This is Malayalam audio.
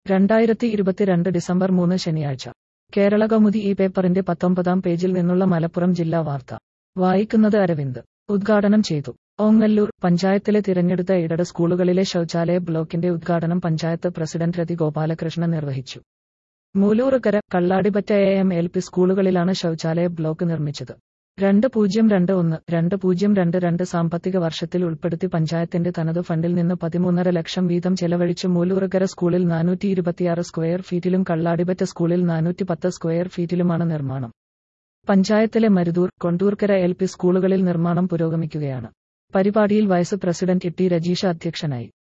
രണ്ടായിരത്തി ഇരുപത്തിരണ്ട് ഡിസംബർ മൂന്ന് ശനിയാഴ്ച കേരള കൗമുദി ഈ പേപ്പറിന്റെ പത്തൊമ്പതാം പേജിൽ നിന്നുള്ള മലപ്പുറം ജില്ലാ വാർത്ത വായിക്കുന്നത് അരവിന്ദ് ഉദ്ഘാടനം ചെയ്തു ഓങ്ങല്ലൂർ പഞ്ചായത്തിലെ തിരഞ്ഞെടുത്ത ഇടത് സ്കൂളുകളിലെ ശൗചാലയ ബ്ലോക്കിന്റെ ഉദ്ഘാടനം പഞ്ചായത്ത് പ്രസിഡന്റ് രതി ഗോപാലകൃഷ്ണൻ നിർവഹിച്ചു Moolurkara Kalladipatta A M L P സ്കൂളുകളിലാണ് ശൗചാലയ ബ്ലോക്ക് നിർമ്മിച്ചത് രണ്ട് പൂജ്യം രണ്ട് ഒന്ന് രണ്ട് പൂജ്യം രണ്ട് രണ്ട് സാമ്പത്തിക വർഷത്തിൽ ഉൾപ്പെടുത്തി പഞ്ചായത്തിന്റെ തനത് ഫണ്ടിൽ നിന്ന് പതിമൂന്നര ലക്ഷം വീതം ചെലവഴിച്ച് മൂലൂറുകര സ്കൂളിൽ നാനൂറ്റി ഇരുപത്തിയാറ് സ്ക്വയർ ഫീറ്റിലും കള്ളാടിപറ്റ സ്കൂളിൽ നാനൂറ്റി പത്ത് സ്ക്വയർ ഫീറ്റിലുമാണ് നിർമ്മാണം പഞ്ചായത്തിലെ മരുതൂർ കൊണ്ടൂർക്കര എൽ പി സ്കൂളുകളിൽ നിർമ്മാണം പുരോഗമിക്കുകയാണ് പരിപാടിയിൽ വൈസ് പ്രസിഡന്റ് ടി രജീഷ അധ്യക്ഷനായി